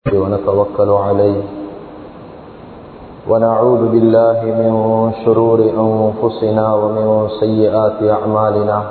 ونتوكل عليه ونعوذ بالله من شرور أنفسنا ومن سيئات أعمالنا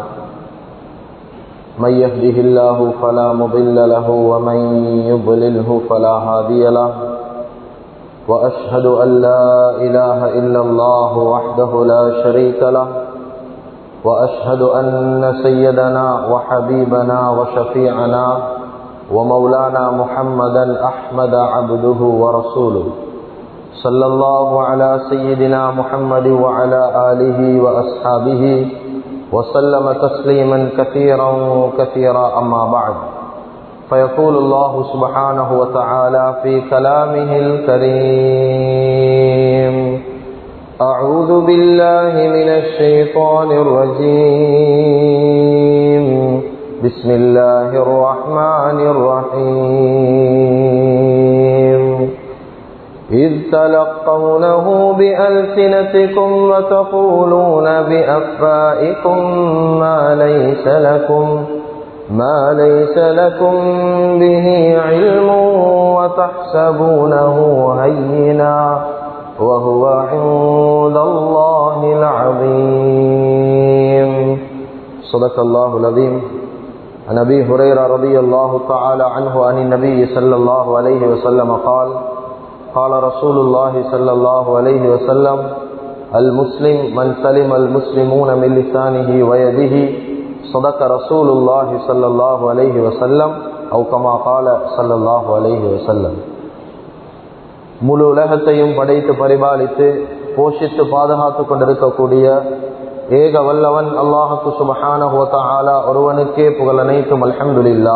من يهده الله فلا مضل له ومن يضلله فلا هادي له وأشهد أن لا إله إلا الله وحده لا شريك له وأشهد أن سيدنا وحبيبنا وشفيعنا ومولانا محمدا أحمد عبده ورسوله صلى الله على سيدنا محمد وعلى آله وأصحابه وسلم تسليما كثيرا كثيرا أما بعد فيقول الله سبحانه وتعالى في كلامه الكريم أعوذ بالله من الشيطان الرجيم بسم الله الرحمن الرحيم إذ تلقونه بألسنتكم وتقولون بأفائكم ما ليس لكم ما ليس لكم به علم وتحسبونه هينا وهو عند الله العظيم صدق الله العظيم عن ابي هريره رضي الله تعالى عنه عن النبي صلى الله عليه وسلم قال قال رسول الله صلى الله عليه وسلم المسلم من سلم المسلمون من لسانه ويده صدق رسول الله صلى الله عليه وسلم او كما قال صلى الله عليه وسلم முழு உலகத்தையும் படைத்து பரிபாலித்து போஷித்து பாதுகாத்து கொண்டிருக்கக்கூடிய ஏக வல்லவன் அல்லாஹுக்கு சுபஹான ஹோத்தாலா ஒருவனுக்கே புகழ் அனைத்தும் அல்ஹம்துலில்லா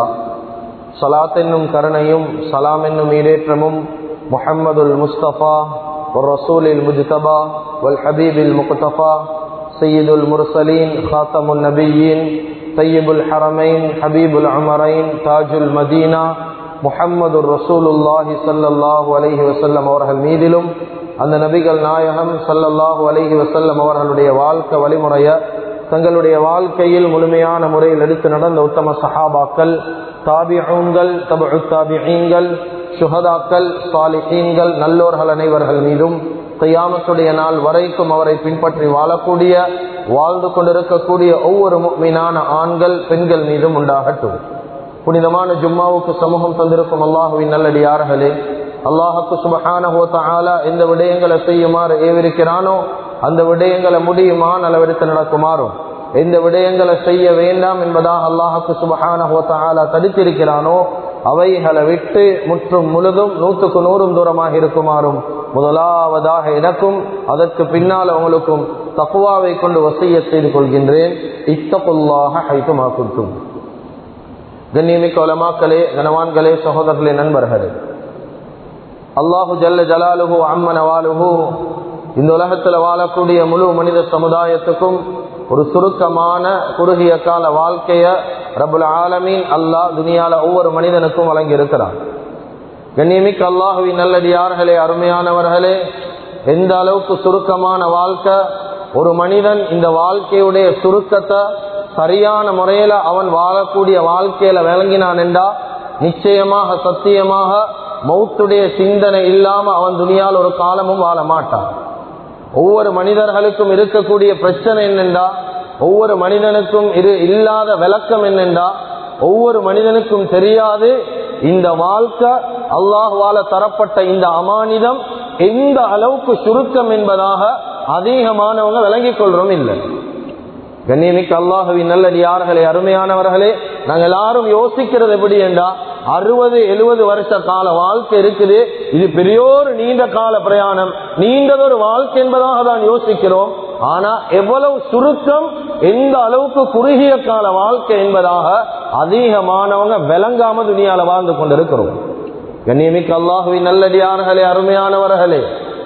சலாத் என்னும் கருணையும் சலாம் என்னும் ஈடேற்றமும் முஹம்மதுல் முஸ்தபா ஒரு ரசூலில் முஜ்தபா வல் ஹபீபில் முக்தபா சையீதுல் முர்சலீன் ஹாத்தமுல் நபியின் சையீபுல் ஹரமைன் ஹபீபுல் அமரைன் தாஜுல் மதீனா முஹம்மது ரசூலுல்லாஹி சல்லாஹூ அலஹி வசல்லம் அவர்கள் மீதிலும் அந்த நபிகள் நாயகம் சல்லல்லாஹு அலஹி வசல்லம் அவர்களுடைய வாழ்க்கை வழிமுறைய தங்களுடைய வாழ்க்கையில் முழுமையான முறையில் எடுத்து நடந்த உத்தம சஹாபாக்கள் தாபிஹூன்கள் தபு தாபிஹீன்கள் சுஹதாக்கள் சாலிஹீன்கள் நல்லோர்கள் அனைவர்கள் மீதும் கையாமத்துடைய நாள் வரைக்கும் அவரை பின்பற்றி வாழக்கூடிய வாழ்ந்து கொண்டிருக்கக்கூடிய ஒவ்வொரு மீனான ஆண்கள் பெண்கள் மீதும் உண்டாகட்டும் புனிதமான ஜும்மாவுக்கு சமூகம் தந்திருக்கும் அல்லாஹுவின் நல்லடியார்களே அல்லாஹுக்கு சுபஹான ஹோத்தாலா எந்த விடயங்களை செய்யுமாறு ஏவிருக்கிறானோ அந்த விடயங்களை முடியுமா அளவெடுத்து நடக்குமாறும் எந்த விடயங்களை செய்ய வேண்டாம் என்பதாக அல்லாஹுக்கு சுபஹான ஹோத்தாலா தடுத்திருக்கிறானோ அவைகளை விட்டு முற்றும் முழுதும் நூற்றுக்கு நூறும் தூரமாக இருக்குமாறும் முதலாவதாக எனக்கும் அதற்கு பின்னால் அவங்களுக்கும் தக்குவாவை கொண்டு வசிய செய்து கொள்கின்றேன் இத்தகுல்லாக ஹைத்துமாக்கும் கண்ணியமிக்க உலமாக்களே கனவான்களே சகோதரர்களே நண்பர்களே அல்லாஹு ஜல்ல ஜலாலுஹு அம்மன் அவாலுஹு இந்த உலகத்தில் வாழக்கூடிய முழு மனித சமுதாயத்துக்கும் ஒரு சுருக்கமான குறுகிய கால வாழ்க்கைய ரபுல் ஆலமீன் அல்லாஹ் துனியால ஒவ்வொரு மனிதனுக்கும் வழங்கி இருக்கிறான் கண்ணியமிக்க அல்லாஹுவின் நல்லடியார்களே அருமையானவர்களே எந்த அளவுக்கு சுருக்கமான வாழ்க்கை ஒரு மனிதன் இந்த வாழ்க்கையுடைய சுருக்கத்தை சரியான முறையில அவன் வாழக்கூடிய வாழ்க்கையில விளங்கினான் என்றா நிச்சயமாக சத்தியமாக மௌத்துடைய சிந்தனை இல்லாம அவன் துணியால் ஒரு காலமும் வாழ மாட்டான் ஒவ்வொரு மனிதர்களுக்கும் இருக்கக்கூடிய பிரச்சனை என்னென்றா ஒவ்வொரு மனிதனுக்கும் இரு இல்லாத விளக்கம் என்னென்றா ஒவ்வொரு மனிதனுக்கும் தெரியாது இந்த வாழ்க்கை அல்லாஹுவால தரப்பட்ட இந்த அமானிதம் எந்த அளவுக்கு சுருக்கம் என்பதாக அதிகமானவங்க விளங்கிக் கொள்றோம் இல்லை கண்ணியமிக்க அல்லாஹுவின் நல்லடியார்களே அருமையானவர்களே நாங்கள் எல்லாரும் யோசிக்கிறது எப்படி என்றா அறுபது எழுபது வருஷ கால வாழ்க்கை இருக்குது இது பெரியோரு நீண்ட கால பிரயாணம் நீண்டதொரு வாழ்க்கை என்பதாக தான் யோசிக்கிறோம் ஆனா எவ்வளவு சுருக்கம் எந்த அளவுக்கு குறுகிய கால வாழ்க்கை என்பதாக அதிகமானவங்க விளங்காம துணியால வாழ்ந்து கொண்டிருக்கிறோம் கண்ணியமிக்க அல்லாஹுவின் நல்லடியார்களே அருமையானவர்களே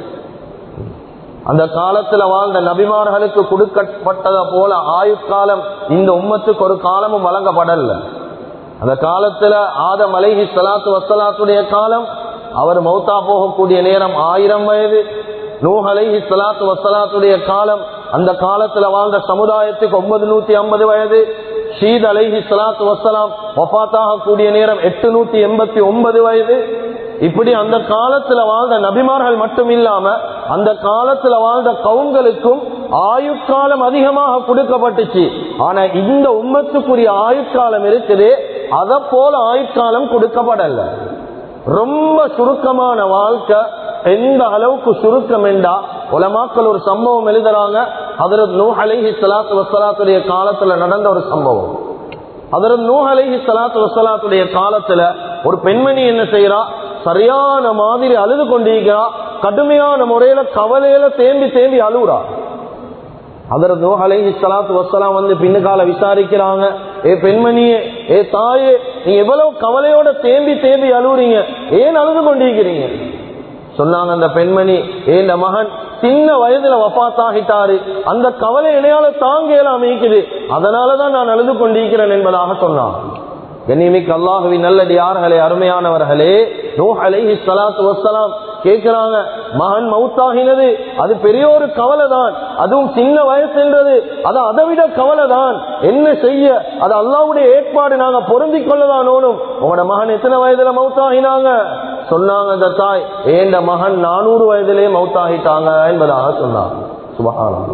அந்த காலத்துல வாழ்ந்த நபிமார்களுக்கு கொடுக்கப்பட்டதை போல ஆயுட்காலம் இந்த உம்மத்துக்கு ஒரு காலமும் வழங்கப்படல அந்த காலத்துல ஆதம் அலைஹி சலாத்து வசலாத்துடைய காலம் அவர் மௌத்தா போகக்கூடிய நேரம் ஆயிரம் வயது நூஹ் அலைஹி சலாத்து வசலாத்துடைய காலம் அந்த காலத்துல வாழ்ந்த சமுதாயத்துக்கு ஒன்பது நூத்தி ஐம்பது வயது ஷீத் அலைஹி சலாத்து வசலாம் வஃபாத்தாக கூடிய நேரம் எட்டு நூத்தி எண்பத்தி ஒன்பது வயது இப்படி அந்த காலத்துல வாழ்ந்த நபிமார்கள் மட்டும் இல்லாம அந்த காலத்துல வாழ்ந்த கவுங்களுக்கும் ஆயுட்காலம் அதிகமாக கொடுக்கப்பட்டுச்சு ஆனா இந்த உம்மத்துக்குரிய ஆயுட்காலம் இருக்குது அத போல ஆயுட்காலம் கொடுக்கப்படல ரொம்ப சுருக்கமான வாழ்க்கை எந்த அளவுக்கு சுருக்கம் என்றா உலமாக்கள் ஒரு சம்பவம் எழுதுறாங்க அதற்கு நூ அலைஹி சலாத்து வசலாத்துடைய காலத்துல நடந்த ஒரு சம்பவம் அதற்கு நூ அலைஹி சலாத்து வசலாத்துடைய காலத்துல ஒரு பெண்மணி என்ன செய்யறா சரியான மாதிரி அழுது கொண்டிருக்கிறா கடுமையான முறையில கவலையில தேம்பி தேம்பி அழுகுறா அதற்கு நூ அலைஹி சலாத்து வசலாம் வந்து பின்னுக்கால விசாரிக்கிறாங்க ஏ பெண்மணியே ஏ தாயே நீங்க எவ்வளவு கவலையோட தேம்பி தேம்பி அழுகுறீங்க ஏன் அழுது கொண்டிருக்கிறீங்க சொன்னாங்க அந்த பெண்மணி ஏன் மகன் சின்ன வயதுல வப்பாத்தாகிட்டாரு அந்த கவலை இணையால தாங்க அமைக்குது அதனாலதான் நான் அழுது கொண்டிருக்கிறேன் என்பதாக சொன்னான் கண்ணியமிக்கு அல்லாஹுவின் நல்லடியார்களே அருமையானவர்களே நூ அலைஹி ஸலாத்து வஸ்ஸலாம் கேட்கிறாங்க மகன் மவுத்தாகினது அது பெரிய ஒரு கவலை தான் அதுவும் சின்ன வயசுன்றது அது அதை விட கவலை தான் என்ன செய்ய அது அல்லாவுடைய ஏற்பாடு நாங்க பொருந்திக் கொள்ளதான் ஓடும் உங்களோட மகன் எத்தனை வயதுல மவுத்தாகினாங்க சொன்னாங்க அந்த தாய் ஏண்ட மகன் நானூறு வயதிலே மவுத்தாகிட்டாங்க என்பதாக சொன்னாங்க சுபகானம்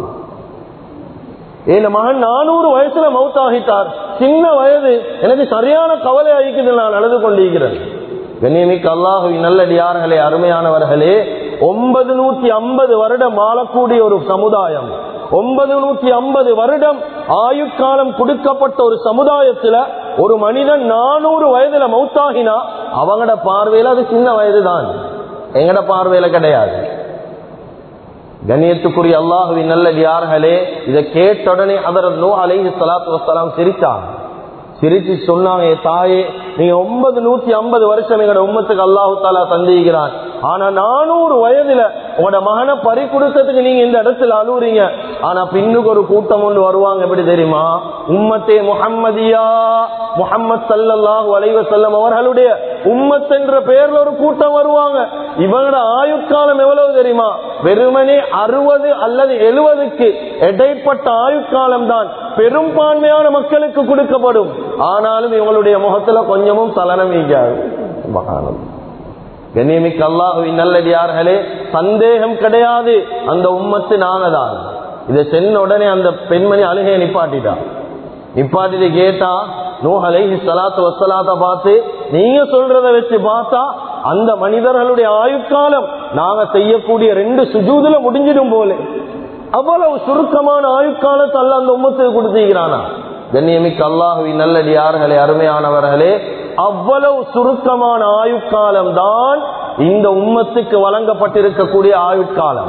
என் மகன் நானூறு வயசுல மவுத்தாகிட்டார் சின்ன வயது எனக்கு சரியான கவலை அழிக்குது நான் அழுது கொண்டிருக்கிறேன் கண்ணியமிக்கு அல்லாஹுவின் நல்லடியார்களே அருமையானவர்களே ஒன்பது நூத்தி ஐம்பது வருடம் ஆளக்கூடிய ஒரு சமுதாயம் ஒன்பது நூத்தி ஐம்பது வருடம் ஆயுட்காலம் கொடுக்கப்பட்ட ஒரு சமுதாயத்துல ஒரு மனிதன் நானூறு வயதுல மௌத்தாகினா அவங்கட பார்வையில அது சின்ன வயதுதான் எங்கட பார்வையில கிடையாது கண்ணியத்துக்குரிய அல்லாஹுவின் நல்ல யார்களே இதை கேட்ட உடனே அதர் நோ அலைஹி சலாத்து வசலாம் சிரித்தாங்க சிரிச்சு சொன்னாங்க தாயே நீங்க ஒன்பது நூத்தி ஐம்பது வருஷம் எங்களோட உம்மத்துக்கு அல்லாஹு தாலா தந்திருக்கிறான் ஆனா நானூறு வயதுல உங்களோட மகனை பறி கொடுத்ததுக்கு நீங்க இந்த இடத்துல அழுவுறீங்க ஆனா பின்னுக்கு ஒரு கூட்டம் ஒன்று வருவாங்க எப்படி தெரியுமா உம்மத்தே முஹம்மதியா முஹம்மத் சல்லல்லாஹு அலைவ செல்லம் அவர்களுடைய உம்மத் என்ற பெயர்ல ஒரு கூட்டம் வருவாங்க இவங்களோட ஆயுட்காலம் எவ்வளவு தெரியுமா வெறுமனே அறுபது அல்லது எழுபதுக்கு இடைப்பட்ட ஆயுட்காலம் தான் பெரும்பான்மையான மக்களுக்கு கொடுக்கப்படும் ஆனாலும் இவங்களுடைய முகத்துல கொஞ்சமும் சலனம் ஈக்காது மகானம் கண்ணியமிக்க அல்லாஹுவின் நல்லடியார்களே சந்தேகம் கிடையாது அந்த உம்மத்து நாங்க தான் இதை சென்ன உடனே அந்த பெண்மணி அழுகையை நிப்பாட்டிட்டா நிப்பாட்டிட்டு கேட்டா நூ அலைஹி சலாத்து வசலாத்த பார்த்து நீங்க சொல்றத வச்சு பார்த்தா அந்த மனிதர்களுடைய ஆயுட்காலம் நாங்க செய்யக்கூடிய ரெண்டு சுஜூதுல முடிஞ்சிடும் போல அவ்வளவு சுருக்கமான ஆயுட்காலத்தை அல்ல அந்த உம்மத்துக்கு கொடுத்திருக்கிறானா கண்ணியமிக்க அல்லாஹுவின் நல்லடியார்களே அருமையானவர்களே அவ்வளவு சுருக்கமான ஆயுட்காலம் தான் இந்த உம்மத்துக்கு வழங்கப்பட்டிருக்கக்கூடிய ஆயுட்காலம்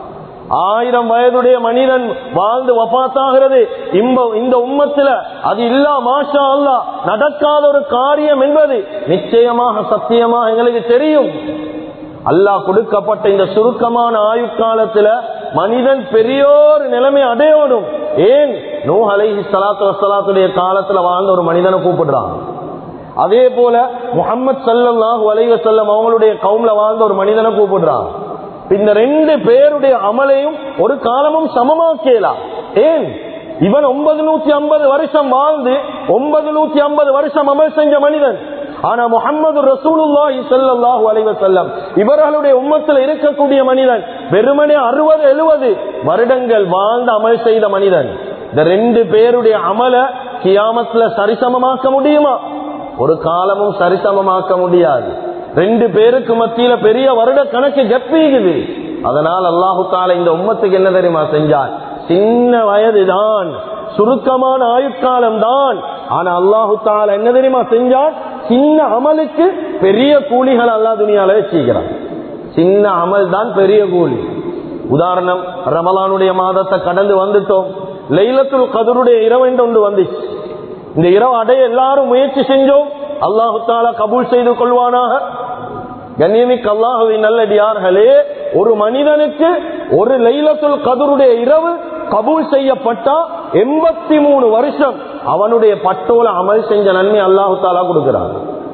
ஆயிரம் வயதுடைய மனிதன் வாழ்ந்து வபாத்தாகிறது இந்த உம்மத்துல அது இல்லா மாஷா அல்லா நடக்காத ஒரு காரியம் என்பது நிச்சயமாக சத்தியமாக எங்களுக்கு தெரியும் அல்லாஹ் கொடுக்கப்பட்ட இந்த சுருக்கமான ஆயுட்காலத்துல மனிதன் பெரியோர் நிலைமை அடையோடும் ஏன் நூ அலைஹி சலாத்து வசலாத்துடைய காலத்துல வாழ்ந்த ஒரு மனிதனை கூப்பிடுறான் அதே போல முகமது சல்லாஹூ அலைவ செல்லம் அவங்களுடைய கவும்ல வாழ்ந்த ஒரு மனிதனை கூப்பிடுறான் இந்த ரெண்டு பேருடைய அமலையும் ஒரு காலமும் சமமாக்கலாம் ஏன் இவன் ஒன்பது நூத்தி ஐம்பது வருஷம் வாழ்ந்து ஒன்பது நூத்தி ஐம்பது வருஷம் அமல் செஞ்ச மனிதன் ஆனா முகமது ரசூலுல்லாஹி ஸல்லல்லாஹு அலைஹி வஸல்லம் இவர்களுடைய உம்மத்தில் இருக்கக்கூடிய மனிதன் வெறுமனே அறுபது எழுபது வருடங்கள் வாழ்ந்து அமல் செய்த மனிதன் இந்த ரெண்டு பேருடைய அமல கியாமத்துல சரிசமமாக்க முடியுமா ஒரு காலமும் சரிசமமாக்க முடியாது ரெண்டு பேருக்கு மத்தியில பெரிய வருட கணக்கு கப்பீகுது அதனால் அல்லாஹு தால இந்த உம்மத்துக்கு என்ன தெரியுமா செஞ்சான் சின்ன வயதுதான் சுருக்கமான ஆயுட்காலம் தான் ஆனா அல்லாஹு தால என்ன தெரியுமா செஞ்சான் சின்ன அமலுக்கு பெரிய கூலிகள் அல்லா துணியால வச்சுக்கிறான் சின்ன அமல் தான் பெரிய கூலி உதாரணம் ரமலானுடைய மாதத்தை கடந்து வந்துட்டோம் லைலத்துல் கதருடைய இரவு என்று ஒன்று வந்துச்சு இந்த இரவு அடைய எல்லாரும் முயற்சி செஞ்சோம் அல்லாஹு தாலா கபூல் செய்து கொள்வானாக கண்ணியமிக்கு அல்லாஹுவின் நல்லடியார்களே ஒரு மனிதனுக்கு ஒரு லைலத்துல் கதருடைய இரவு கபூல் செய்யப்பட்டா எண்பத்தி மூணு வருஷம் அவனுடைய பட்டோல அமல் செஞ்ச நன்மை அல்லாஹு தாலா கொடுக்கிறான்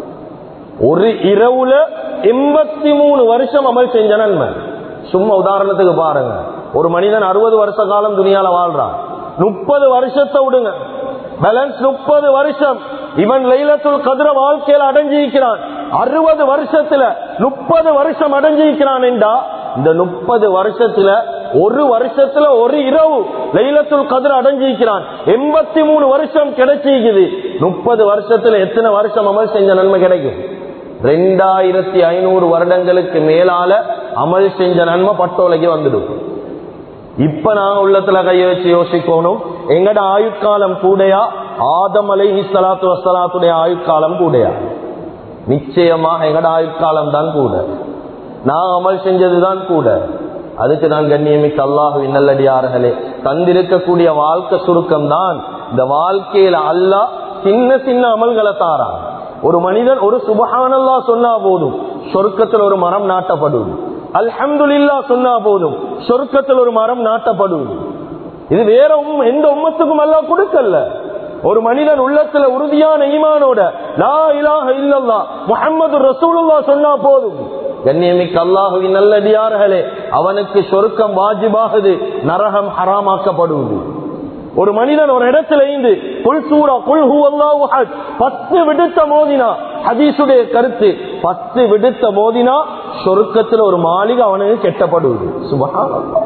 ஒரு இரவுல எண்பத்தி மூணு வருஷம் அமல் செஞ்ச நன்மை சும்மா உதாரணத்துக்கு பாருங்க ஒரு மனிதன் அறுபது வருஷ காலம் துணியால வாழ்றான் முப்பது வருஷத்தை விடுங்க பேலன்ஸ் முப்பது வருஷம் இவன் லைலத்துல் கதிர வாழ்க்கையில அடைஞ்சிருக்கிறான் அறுபது வருஷத்துல முப்பது வருஷம் அடைஞ்சிருக்கிறான் என்றா இந்த முப்பது வருஷத்துல ஒரு வருஷத்துல ஒரு இரவு லைலத்துல் கதிர அடைஞ்சிருக்கிறான் எண்பத்தி மூணு வருஷம் கிடைச்சிருக்குது முப்பது வருஷத்துல எத்தனை வருஷம் அமல் செஞ்ச நன்மை கிடைக்கும் ரெண்டாயிரத்தி ஐநூறு வருடங்களுக்கு மேலால அமல் செஞ்ச நன்மை பட்டோலைக்கு வந்துடும் இப்ப நாங்க உள்ளத்துல கைய வச்சு யோசிக்கணும் எங்கட ஆயுட்காலம் கூடையா ஆதம் அலை சலாத்து வசலாத்துடைய ஆயுட்காலம் கூடையா நிச்சயமாக எங்கட ஆயுட்காலம் தான் கூட நான் அமல் செஞ்சதுதான் கூட அதுக்கு நான் கண்ணியமிக்க அல்லாஹுவின் நல்லடியார்களே தந்திருக்கக்கூடிய வாழ்க்கை சுருக்கம் தான் இந்த வாழ்க்கையில அல்லாஹ் சின்ன சின்ன அமல்களை தாரான் ஒரு மனிதன் ஒரு சுபஹானல்லா சொன்னா போதும் சொர்க்கத்தில் ஒரு மரம் நாட்டப்படும் அல்ஹம்துலில்லா சொன்னா போதும் சொர்க்கத்தில் ஒரு மரம் நாட்டப்படும் இது வேற உம்- எந்த உம்மத்துக்கும் எல்லாம் கொடுக்கல ஒரு மனிதன் உள்ளத்துல உறுதியான ஈமானோட லா இலாஹ இல்லல்லா முஹம்மது ரசூலுல்லா சொன்னா போதும் கண்ணியமிக்க அல்லாஹுவின் நல்லடியார்களே அவனுக்கு சொர்க்கம் வாஜிபாகுது நரகம் ஹராமாக்கப்படுவது ஒரு மனிதன் ஒரு இடத்துல இருந்து குல் சூரா குல் ஹூ அல்லாஹு அஹத் பத்து விடுத்த மோதினா ஹதீஸுடைய கருத்து பத்து விடுத்த மோதினா சொர்க்கத்துல ஒரு மாளிகை அவனுக்கு கெட்டப்படுவது சுபஹானல்லாஹ்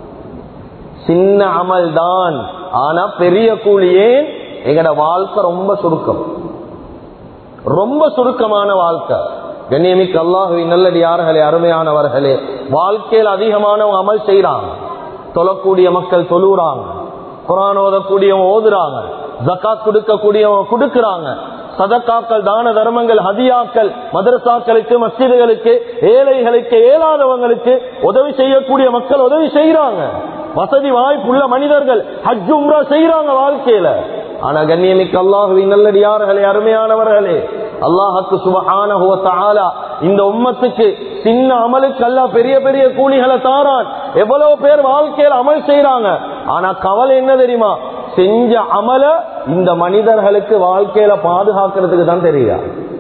சின்ன அமல் தான் ஆனா பெரிய கூலி ஏன் எங்கட வாழ்க்கை ரொம்ப சுருக்கம் ரொம்ப சுருக்கமான வாழ்க்கை கண்ணியமிக்க அல்லாஹுவின் நல்லடியார்களே அருமையானவர்களே வாழ்க்கையில் அதிகமான அமல் செய்யறாங்க தொழக்கூடிய மக்கள் தொழுறாங்க குரான் ஓதக்கூடியவங்க ஓதுறாங்க ஜக்காத் கொடுக்கக்கூடியவங்க கொடுக்கறாங்க சதக்காக்கள் தான தர்மங்கள் ஹதியாக்கள் மதரசாக்களுக்கு மஸ்ஜிதுகளுக்கு ஏழைகளுக்கு ஏழாதவங்களுக்கு உதவி செய்யக்கூடிய மக்கள் உதவி செய்யறாங்க வசதி வாய்ப்புள்ள மனிதர்கள் ஹஜ் உம்ரா செய்யறாங்க வாழ்க்கையில ஆனா கண்ணியமிக்க அல்லாஹுவின் நல்லடியார்களே அருமையானவர்களே அல்லாஹுக்கு சுபஹானஹு வ தஆலா இந்த உம்மத்துக்கு சின்ன அமலுக்கு அல்லாஹ் பெரிய பெரிய கூலிகளை தாரான் எவ்வளவு பேர் வாழ்க்கையில அமல் செய்யறாங்க ஆனா கவலை என்ன தெரியுமா செஞ்ச அமல இந்த மனிதர்களுக்கு வாழ்க்கையில பாதுகாக்கிறதுக்கு தான் தெரியா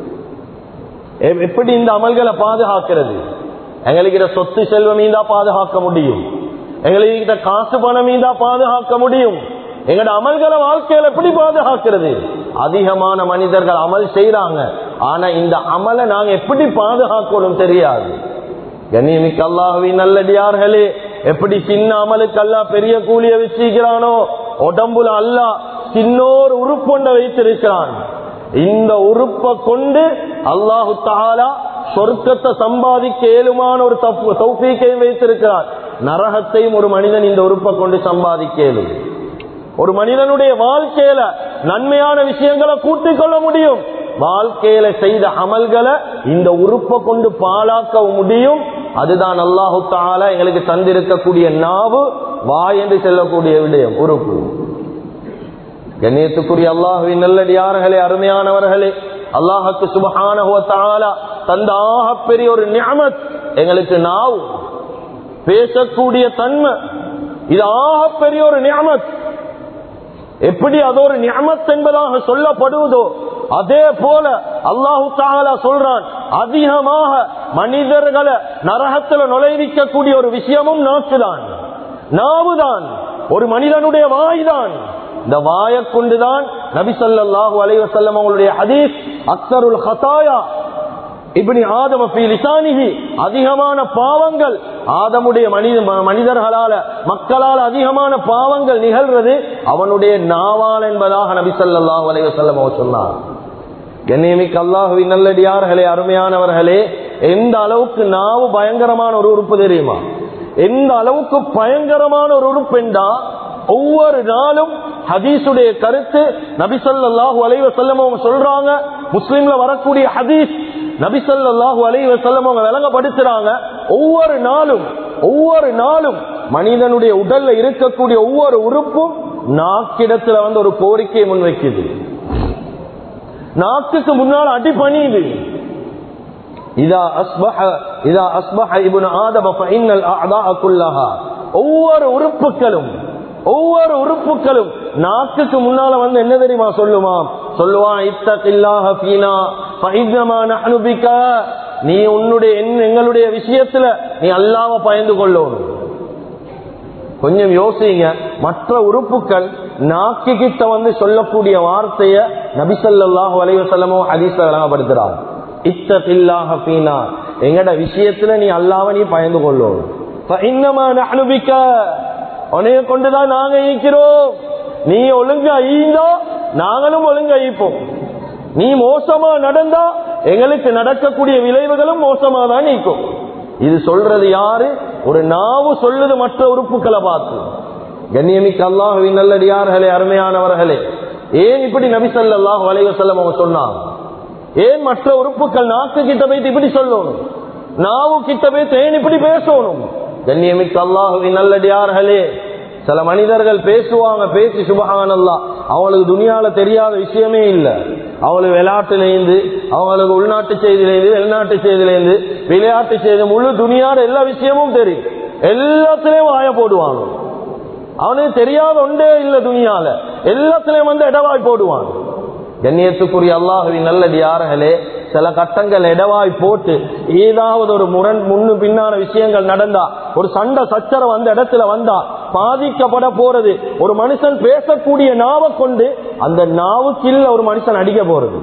எ- எப்படி இந்த அமல்களை பாதுகாக்கிறது எங்களுக்கு சொத்து செல்வம் மீதா பாதுகாக்க முடியும் எங்களுக்கு காசு பணம் மீதா பாதுகாக்க முடியும் எங்கட அமல்களை வாழ்க்கையில எப்படி பாதுகாக்கிறது அதிகமான மனிதர்கள் அமல் செய்யறாங்க ஆனா இந்த அமலை நாங்க எப்படி பாதுகாக்கணும் தெரியாது கண்ணியமிக்க அல்லாஹுவின் நல்லடியார்களே எப்படி சின்ன அமலுக்கு அல்லாஹ் பெரிய கூலிய வச்சிருக்கிறானோ உடம்புல அல்லாஹ் சின்னோர் உறுப்பொண்ட வைத்திருக்கிறான் இந்த உறுப்பை கொண்டு அல்லாஹு தாலா சொர்க்கத்தை சம்பாதிக்க ஏழுமான ஒரு தப்பு தௌஃபீக்கையும் வைத்திருக்கிறான் நரகத்தையும் ஒரு மனிதன் இந்த உறுப்பை கொண்டு சம்பாதிக்க இயலும் ஒரு மனிதனுடைய வாழ்க்கையில நன்மையான விஷயங்களை கூட்டிக் கொள்ள முடியும் வாழ்க்கையில செய்த அமல்களை இந்த உறுப்பை கொண்டு பாழாக்க முடியும் அதுதான் அல்லாஹு தாலா எங்களுக்கு தந்திருக்கக்கூடிய நாவு வாய் என்று செல்லக்கூடிய விடயம் உறுப்பு கண்ணியத்துக்குரிய அல்லாஹுவின் நல்லடியார்களே அருமையானவர்களே அல்லாஹுக்கு சுபஹான தந்த ஆகப்பெரிய ஒரு நியமத் எங்களுக்கு நாவு பேசக்கூடிய தன்மை இது ஆகப்பெரிய ஒரு நியமத் எப்படி அது ஒரு நியமத் என்பதாக சொல்லப்படுவதோ அதே போல அல்லாஹு தாலா சொல்றான் அதிகமாக மனிதர்களை நரகத்தில் நுழைவிக்கக்கூடிய ஒரு விஷயமும் நாக்குதான் நாவுதான் ஒரு மனிதனுடைய வாய்தான் இந்த வாயை கொண்டுதான் நபி ஸல்லல்லாஹு அலைஹி வஸல்லம் அவங்களுடைய ஹதீஸ் அக்ஸருல் ஹதாயா இப்னி ஆதம ஃபீ லிசானிஹி அதிகமான பாவங்கள் ஆதமுடைய மனித மனிதர்களால மக்களால் அதிகமான பாவங்கள் நிகழ்றது அவனுடைய நாவால் என்பதாக நபி ஸல்லல்லாஹு அலைஹி வஸல்லம் அவர் சொன்னார் கண்ணியமிக்க அல்லாஹுவின் நல்லடியார்களே அருமையானவர்களே எந்த அளவுக்கு நாவு பயங்கரமான ஒரு உறுப்பு தெரியுமா எந்த அளவுக்கு பயங்கரமான ஒரு உறுப்பு என்றா ஒவ்வொரு நாளும் ஹதீஸுடைய கருத்து நபிசல்லாஹு அலைவ செல்லம் அவங்க சொல்றாங்க முஸ்லீம்ல வரக்கூடிய ஹதீஸ் நபிசல்லாஹு அலைவ செல்லம் அவங்க விளங்கப்படுத்துறாங்க ஒவ்வொரு நாளும் ஒவ்வொரு நாளும் மனிதனுடைய உடல்ல இருக்கக்கூடிய ஒவ்வொரு உறுப்பும் நாக்கிடத்துல வந்து ஒரு கோரிக்கையை முன்வைக்குது நாக்குக்கு முன்னால் அடி பணியுது இதா அஸ்பஹ இதா அஸ்பஹ இப்னு ஆதம ஃபஇன்னல் அஅதாஅ குல்லஹா ஒவ்வொரு உறுப்புகளும் ஒவ்வொரு உறுப்புகளும் நாக்குக்கு முன்னால வந்து என்ன தெரியுமா சொல்லுமா சொல்லுவான் இத்தகில்லாஹ ஃபீனா ஃபஇன்னமா நஹ்னு பிக நீ உன்னுடைய என்- எங்களுடைய விஷயத்துல நீ அல்லாஹ்வை பயந்து கொள்ளணும் கொஞ்சம் யோசிங்க மற்ற உறுப்புகள் நாக்கு கிட்ட வந்து சொல்லக்கூடிய வார்த்தைய நபிசல்லாஹு அலைவசல்லமோ ஹதீஸ்ல விளங்கப்படுத்துறாங்க இத்தகில்லாஹ ஃபீனா எங்கட விஷயத்துல நீ அல்லாம நீ பயந்து கொள்ளும் இன்னமா அனுபிக்க உனைய கொண்டுதான் நாங்க ஈக்கிறோம் நீ ஒழுங்கா ஈந்தா நாங்களும் ஒழுங்கா ஈப்போம் நீ மோசமா நடந்தா எங்களுக்கு நடக்கக்கூடிய விளைவுகளும் மோசமா தான் நீக்கும் இது சொல்றது யாரு ஒரு நாவு சொல்லுது மற்ற உறுப்புகளை பார்த்து கண்ணியமிக்க அல்லாஹுவின் நல்லடியார்களே அருமையானவர்களே ஏன் இப்படி நபி ஸல்லல்லாஹு அலைஹி வஸல்லம் அவங்க சொன்னாங்க ஏன் மற்ற உறுப்புகள் நாக்கு கிட்ட போயிட்டு இப்படி சொல்லணும் நாவு கிட்ட போயிட்டு ஏன் இப்படி பேசணும் கண்ணியமிக்க அல்லாஹுவின் நல்லடியார்களே சில மனிதர்கள் பேசுவாங்க பேசி சுபஹானல்லா அவங்களுக்கு துனியால தெரியாத விஷயமே இல்ல அவங்களுக்கு விளையாட்டுலேருந்து அவங்களுக்கு உள்நாட்டு செய்தியிலேருந்து வெளிநாட்டு செய்தியிலேருந்து விளையாட்டு செய்தி முழு துனியால எல்லா விஷயமும் தெரியும் எல்லாத்துலயும் வாய போடுவாங்க அவனுக்கு தெரியாத ஒன்றே இல்ல துனியால எல்லாத்துலயும் வந்து இடவாய் போடுவான் கண்ணியத்துக்குரிய அல்லாஹுவின் நல்லடியார்களே சில கட்டங்கள் இடவாய் போட்டு ஏதாவது ஒரு முரண் முன்னு பின்னான விஷயங்கள் நடந்தா ஒரு சண்டை சச்சரவு அந்த இடத்துல வந்தா பாதிக்கப்பட போறது ஒரு மனுஷன் பேசக்கூடிய நாவை கொண்டு அந்த நாவுக்கில்ல ஒரு மனுஷன் அடிக்க போறது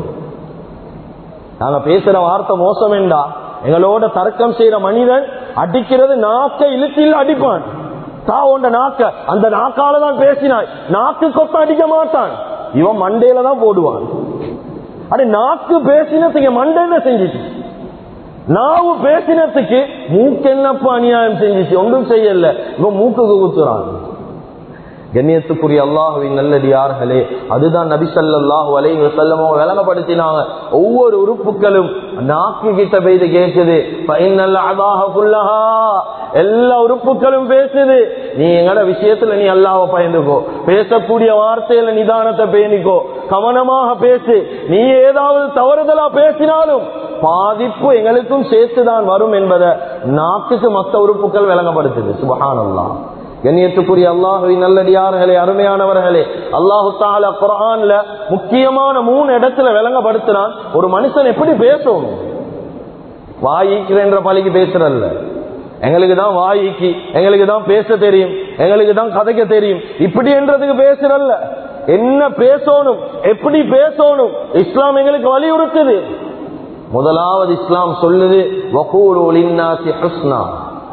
நாங்க பேசுற வார்த்தை மோசம் வேண்டா எங்களோட தர்க்கம் செய்யற மனிதன் அடிக்கிறது நாக்க இழுத்தில் அடிப்பான் தா உண்ட நாக்க அந்த நாக்கால தான் பேசினாய் நாக்கு கொத்த அடிக்க மாட்டான் இவன் மண்டையில தான் போடுவான் அடி நாக்கு பேசினதுக்கு மண்டை என்ன செஞ்சிச்சு நாவு பேசினதுக்கு மூக்கு என்னப்பா அநியாயம் செஞ்சிச்சு ஒன்றும் செய்யல இவன் மூக்குக்கு குத்துறான் கண்ணியத்துக்குரிய அல்லாஹுவின் நல்லடியார்களே அதுதான் நபி ஸல்லல்லாஹு அலைஹி வஸல்லம் அவங்க விளங்கப்படுத்தினாங்க ஒவ்வொரு உறுப்புகளும் நாக்கு கிட்ட போயிட்டு கேக்குது ஃபைனல் அதாக குல்லஹா எல்லா உறுப்புகளும் பேசுது நீ எங்கட விஷயத்துல நீ அல்லாஹ்வை பயந்துக்கோ பேசக்கூடிய வார்த்தையில நிதானத்தை பேணிக்கோ கவனமாக பேசு நீ ஏதாவது தவறுதலா பேசினாலும் பாதிப்பு எங்களுக்கும் சேர்த்துதான் வரும் என்பதை நாக்குக்கு மத்த உறுப்புகள் விளங்கப்படுத்துது சுபஹானல்லாஹ் கண்ணியத்துக்குரிய அல்லாஹுவின் நல்லடியார்களே அருமையானவர்களே அல்லாஹு தால குரான்ல முக்கியமான மூணு இடத்துல விளங்கப்படுத்துறான் ஒரு மனுஷன் எப்படி பேசணும் வாயிக்கிறன்ற பழிக்கு பேசுறல்ல எங்களுக்கு தான் வாயிக்கு எங்களுக்கு தான் பேச தெரியும் எங்களுக்கு தான் கதைக்க தெரியும் இப்படி என்றதுக்கு பேசுறல்ல என்ன பேசணும் எப்படி பேசணும் இஸ்லாம் எங்களுக்கு வலியுறுத்துது முதலாவது இஸ்லாம் சொல்லுது வகூலு லின்னாசி ஹுஸ்னா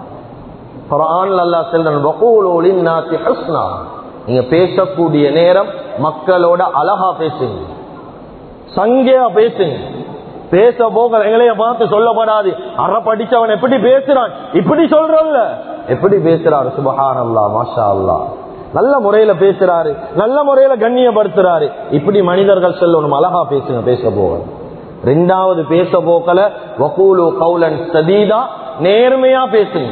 குரான் அல்லா செல்றன் வகூலோலின் நாத்தி ஹஸ்னா நீங்க பேசக்கூடிய நேரம் மக்களோட அழகா பேசுங்க சங்கையா பேசுங்க பேச போக எங்களைய பார்த்து சொல்லப்படாது அற படிச்சவன் எப்படி பேசுறான் இப்படி சொல்றல்ல எப்படி பேசுறாரு சுபஹான் அல்லா மாஷா அல்லா நல்ல முறையில பேசுறாரு நல்ல முறையில கண்ணியப்படுத்துறாரு இப்படி மனிதர்கள் சொல்லணும் அழகா பேசுங்க பேச போக ரெண்டாவது பேச போக்கல வகூலு கவுலன் சதீதா நேர்மையா பேசுங்க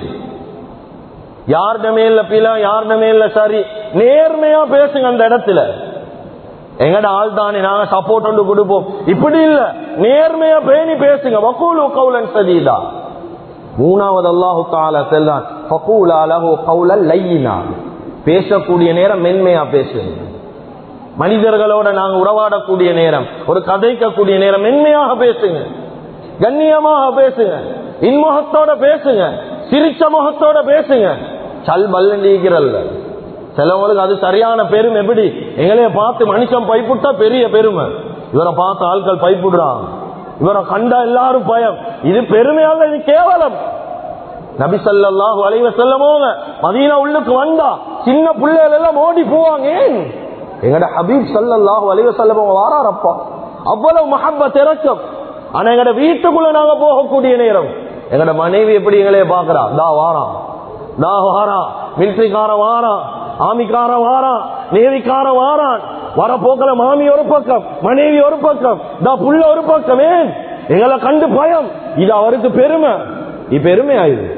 யாருட மேல பில யாருட மேல சரி நேர்மையா பேசுங்க அந்த இடத்துல எங்கட ஆள் தானே நாங்க சப்போர்ட் ஒன்று கொடுப்போம் இப்படி இல்ல நேர்மையா பேணி பேசுங்க வக்கூலு கவுலன் சதீதா மூணாவது அல்லாஹு தாலா செல்லான் ஃபகூலா லஹு கவுலன் லையினா பேசக்கூடிய நேரம் மென்மையா பேசுங்க மனிதர்களோட நாங்க உறவாடக்கூடிய நேரம் ஒரு கதைக்கக்கூடிய நேரம் மென்மையாக பேசுங்க கண்ணியமாக பேசுங்க இன்முகத்தோட பேசுங்க சிரிச்ச முகத்தோட பேசுங்க சல் பல்லண்டிக்கிறல்ல சிலவங்களுக்கு அது சரியான பெருமை எப்படி எங்களைய பார்த்து மனுஷன் பைப்புட்டா பெரிய பெருமை இவரை பார்த்து ஆட்கள் பைப்புடுறான் இவரை கண்டா எல்லாரும் பயம் இது பெருமையால இது கேவலம் நபி சல்லாஹு அலைவ செல்லமோங்க மதீனா உள்ளுக்கு வந்தா சின்ன பிள்ளைகள் எல்லாம் ஓடி போவாங்க ஏன் எங்கட ஹபீப் சல்லாஹு அலைவ செல்லமோங்க வாராரப்பா அவ்வளவு மஹப்பத் இறக்கம் ஆனா எங்கட வீட்டுக்குள்ள நாங்க போகக்கூடிய நேரம் எங்கட மனைவி எப்படி எங்களைய பாக்குறா தா வாரான் தா வாரான் மிலிட்டரிக்கார வாரான் ஆமிக்கார வாரான் நேவிக்கார வாரான் வர போக்கல மாமி ஒரு பக்கம் மனைவி ஒரு பக்கம் தா புள்ள ஒரு பக்கம் ஏன் எங்களை கண்டு பயம் இது அவருக்கு பெருமை இது பெருமை ஆயுது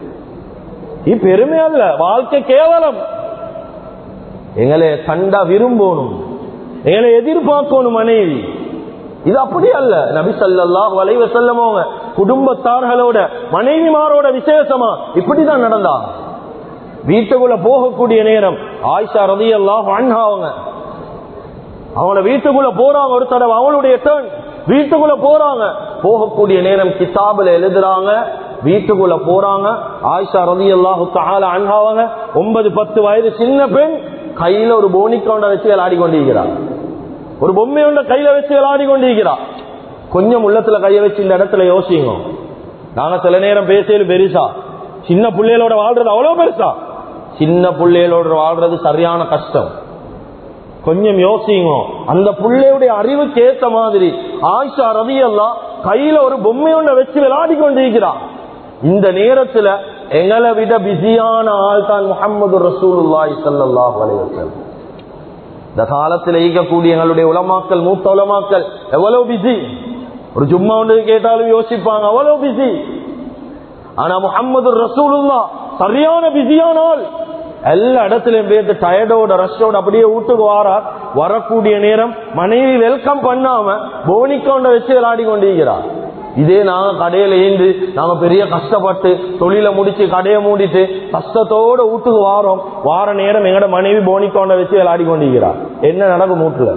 இது பெருமை அல்ல வாழ்க்கை கேவலம் எங்களை கண்டா விரும்பணும் எங்களை எதிர்பார்க்கணும் மனைவி இது அப்படி அல்ல நபி சல்லாஹ் வளைவ செல்லமோங்க குடும்பத்தார்களோட மனைவிமாரோட விசேஷமா இப்படிதான் நடந்தா வீட்டுக்குள்ள போகக்கூடிய நேரம் ஆயிஷா ரதி எல்லாம் அவங்க அவங்கள வீட்டுக்குள்ள போறாங்க ஒரு தடவை அவங்களுடைய டேர்ன் வீட்டுக்குள்ள போறாங்க போகக்கூடிய நேரம் கிதாபுல எழுதுறாங்க வீட்டுக்குள்ள போறாங்க ஆயிஷா ரதி அல்லாஹு அன்ஹாவங்க ஒன்பது பத்து வயது சின்ன பெண் கையில ஒரு போனிக்கவுண்ட வச்சு விளையாடி கொண்டிருக்கிறாங்க ஒரு பொம்மையுண்ட கையில வச்சு விளையாடி கொண்டிருக்கிறா கொஞ்சம் உள்ளத்துல கைய வச்சு இந்த இடத்துல யோசிங்க நாங்க சில நேரம் பேசியது பெருசா சின்ன பிள்ளைகளோட வாழ்றது அவ்வளவு பெருசா சின்ன பிள்ளைகளோட வாழ்றது சரியான கஷ்டம் கொஞ்சம் யோசிங்க அந்த பிள்ளையுடைய அறிவுக்கு ஏத்த மாதிரி ஆயிஷா ரவி எல்லாம் கையில ஒரு பொம்மையொண்ட வச்சு விளையாடி கொண்டிருக்கிறான் இந்த நேரத்துல எங்களை விட பிஸியான ஆள் தான் முகமது ரசூலுல்லாஹி ஸல்லல்லாஹு அலைஹி வஸல்லம் இந்த காலத்தில் ஈக்கக்கூடிய எங்களுடைய உலமாக்கள் மூத்த உலமாக்கள் எவ்வளவு பிஸி ஒரு ஜும்மா ஒன்று கேட்டாலும் யோசிப்பாங்க அவ்வளவு பிஸி ஆனா முகமது ரசூலுல்லா சரியான பிஸியான ஆள் எல்லா இடத்துலயும் போயிட்டு டயர்டோட ரஷ்டோட அப்படியே வீட்டுக்கு வாரார் வரக்கூடிய நேரம் மனைவி வெல்கம் பண்ணாம போனிக்கொண்ட வச்சு விளையாடி கொண்டிருக்கிறார் இதே நாங்க கடையில ஏந்து நாங்க பெரிய கஷ்டப்பட்டு தொழில முடிச்சு கடையை மூடிட்டு கஷ்டத்தோட வீட்டுக்கு வாரோம் வார நேரம் எங்கட மனைவி போனிக்கொண்ட வச்சு விளையாடி கொண்டிருக்கிறார் என்ன நடக்கும் வீட்டுல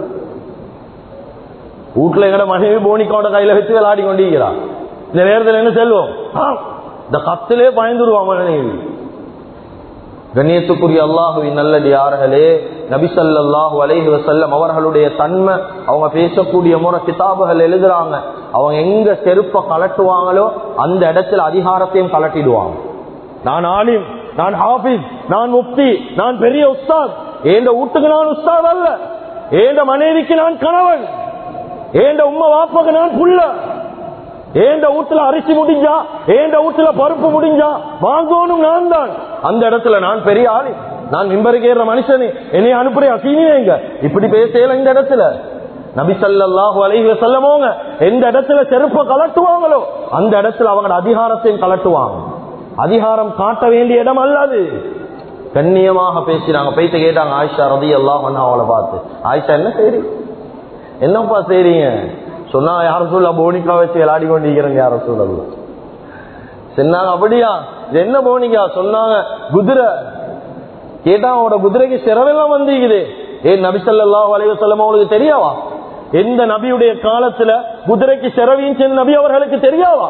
வீட்டுல எங்கட மனைவி போனிக்கொண்ட கையில வச்சு விளையாடி கொண்டிருக்கிறார் இந்த நேரத்தில் என்ன செல்வோம் ஆ, இந்த கத்திலே பயந்துருவான் மனைவி கண்ணியத்துக்குரிய அல்லாஹுவின் நல்லடியார்களே நபிசல்லாஹு அலைஹி வசல்லம் அவர்களுடைய தன்மை அவங்க பேசக்கூடிய முறை கிதாபுகள் எழுதுறாங்க அவங்க எங்க செருப்ப கலட்டுவாங்களோ அந்த இடத்துல அதிகாரத்தையும் கலட்டிடுவாங்க நான் ஆலிம் நான் ஹாபிஸ் நான் முப்தி நான் பெரிய உஸ்தாத் ஏண்ட வீட்டுக்கு நான் உஸ்தாத் அல்ல ஏண்ட மனைவிக்கு நான் கணவன் ஏண்ட உம்மா வாப்பாக்கு நான் புள்ள ஏண்ட வீட்டுல அரிசி முடிஞ்சா ஏண்ட வீட்டுல பருப்பு முடிஞ்சா வாங்கணும் நான் தான் அந்த இடத்துல நான் பெரிய ஆளு நான் மிம்பருக்கு ஏற மனுஷனே என்னை அனுப்புறேன் சீனியங்க இப்படி பேசல இந்த இடத்துல நபி ஸல்லல்லாஹு அலைஹி வஸல்லமோங்க எந்த இடத்துல செருப்ப கலட்டுவாங்களோ அந்த இடத்துல அவங்க அதிகாரத்தையும் கலட்டுவாங்க அதிகாரம் காட்ட வேண்டிய இடம் அல்லது கண்ணியமாக பேசினாங்க போயிட்டு கேட்டாங்க ஆயிஷா ரதி அல்லாஹ் அவளை பார்த்து ஆயிஷா என்ன சரி என்னப்பா செய்றீங்க சொன்னா யாரும் சொல்ல போனிக்கா வச்சு விளையாடி கொண்டிருக்கிறேங்க யாரும் சொல்லல சொன்னாங்க அப்படியா இது என்ன போனிக்கா சொன்னாங்க குதிரை கேட்டா அவனோட குதிரைக்கு சிறவெல்லாம் வந்திருக்குது ஏன் நபி ஸல்லல்லாஹு அலைஹி வஸல்லம் அவங்களுக்கு தெரியாவா எந்த நபியுடைய காலத்துல குதிரைக்கு சிறவியும் சென்ற நபி அவர்களுக்கு தெரியாவா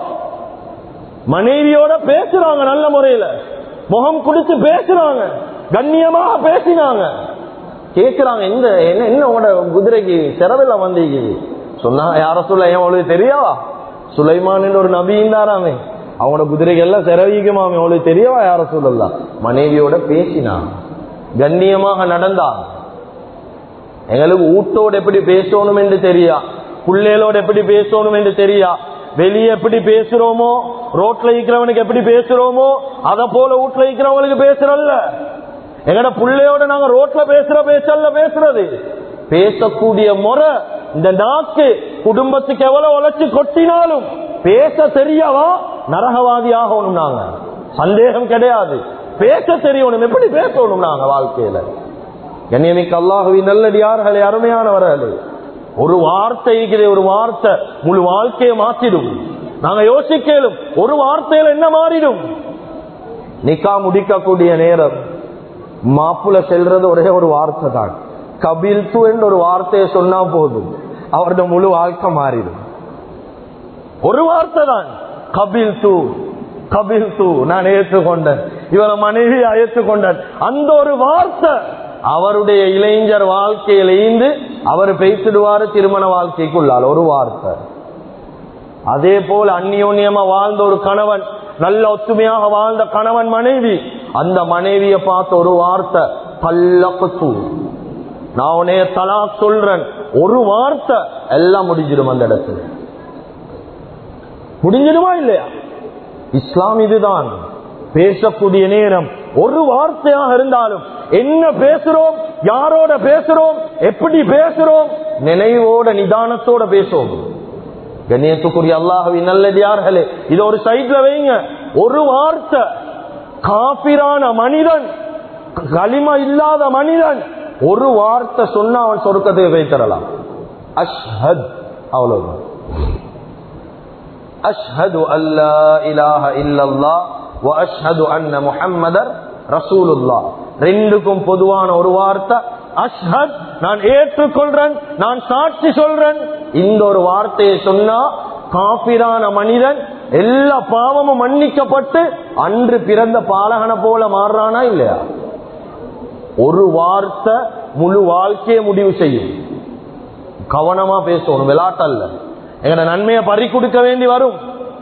மனைவியோட பேசுறாங்க நல்ல முறையில முகம் கொடுத்து பேசுறாங்க கண்ணியமாக பேசினாங்க கேக்குறாங்க இந்த என்ன என்ன உங்களோட குதிரைக்கு சிறவெல்லாம் வந்திருக்குது சொன்னா யார சொல்ல ஏன் அவளுக்கு தெரியாவா சுலைமான் ஒரு நபியும் தாராமே அவனோட குதிரைக்கு எல்லாம் சிறவிக்குமாமே அவளுக்கு தெரியவா யார சொல்லலாம் மனைவியோட பேசினா கண்ணியமாக நடந்தா எங்களுக்கு ஊட்டோடு எப்படி பேசணும் என்று தெரியா பிள்ளைகளோட எப்படி பேசணும் என்று தெரியா வெளியே எப்படி பேசுறோமோ ரோட்ல இருக்கிறவனுக்கு எப்படி பேசுறோமோ அத போல வீட்டுல இருக்கிறவங்களுக்கு பேசுறல்ல எங்கட பிள்ளையோட நாங்க ரோட்ல பேசுற பேசல்ல பேசுறது பேசக்கூடிய முறை இந்த நாக்கு குடும்பத்துக்கு எவ்வளவு உழைச்சு கொட்டினாலும் பேச தெரியவா நரகவாதி ஆகணும் நாங்க சந்தேகம் கிடையாது பேச தெரியணும் எப்படி பேசணும் நாங்க வாழ்க்கையில கண்ணியமிக்க அல்லாஹுவின் நல்லடியார்களே அருமையானவர்களே ஒரு வார்த்தை இருக்குது ஒரு வார்த்தை முழு வாழ்க்கையை மாற்றிடும் நாங்க யோசிக்கலும் ஒரு வார்த்தையில என்ன மாறிடும் நிக்கா முடிக்கக்கூடிய நேரம் மாப்புல செல்றது ஒரே ஒரு வார்த்தை தான் கபில் து என்ற ஒரு வார்த்தையை சொன்னா போதும் அவருடைய முழு வாழ்க்கை மாறிடும் ஒரு வார்த்தை தான் கபில் து கபில் து நான் ஏற்றுக்கொண்டேன் இவரை மனைவி ஏற்றுக்கொண்டேன் அந்த ஒரு வார்த்தை அவருடைய இளைஞர் வாழ்க்கையில இருந்து அவர் பேசிடுவாரு திருமண வாழ்க்கைக்குள்ளால் ஒரு வார்த்தை அதே போல அந்நியோன்யமா வாழ்ந்த ஒரு கணவன் நல்ல ஒத்துமையாக வாழ்ந்த கணவன் மனைவி அந்த மனைவியை பார்த்த ஒரு வார்த்தை பல்லக்கு நான் உனைய தலா சொல்றேன் ஒரு வார்த்தை எல்லாம் முடிஞ்சிடும் அந்த இடத்துல முடிஞ்சிடுமா இல்லையா இஸ்லாம் இதுதான் பேசக்கூடிய நேரம் ஒரு வார்த்தையாக இருந்தாலும் என்ன பேசுறோம் யாரோட பேசுறோம் எப்படி பேசுறோம் நினைவோட நிதானத்தோட பேசுவோம் கண்ணியத்துக்குரிய அல்லாஹவி நல்லடியார்களே இது ஒரு சைட்ல வைங்க ஒரு வார்த்தை காபிரான மனிதன் களிமா இல்லாத மனிதன் ஒரு வார்த்தை சொன்னா அவன் சொருக்கத்துக்கு போய் தரலாம் அஷ்ஹத் அவ்வளவுதான் அஷ்ஹது அல்லா இலாஹ இல்லல்லா வ அஷ்ஹது அன்ன முஹம்மதர் ரசூலுல்லா ரெண்டுக்கும் பொதுவான ஒரு வார்த்தை அஷ்ஹத் நான் ஏற்றுக்கொள்றேன் நான் சாட்சி சொல்றேன் இந்த ஒரு வார்த்தையை சொன்னா காபிரான மனிதன் எல்லா பாவமும் மன்னிக்கப்பட்டு அன்று பிறந்த பாலகனை போல மாறுறானா இல்லையா ஒரு வார்த்தை முழு வாழ்க்கையை முடிவு செய்யும் கவனமா பேசணும் விளாட்டல்ல எங்கட நன்மையை பறி கொடுக்க வேண்டி வரும்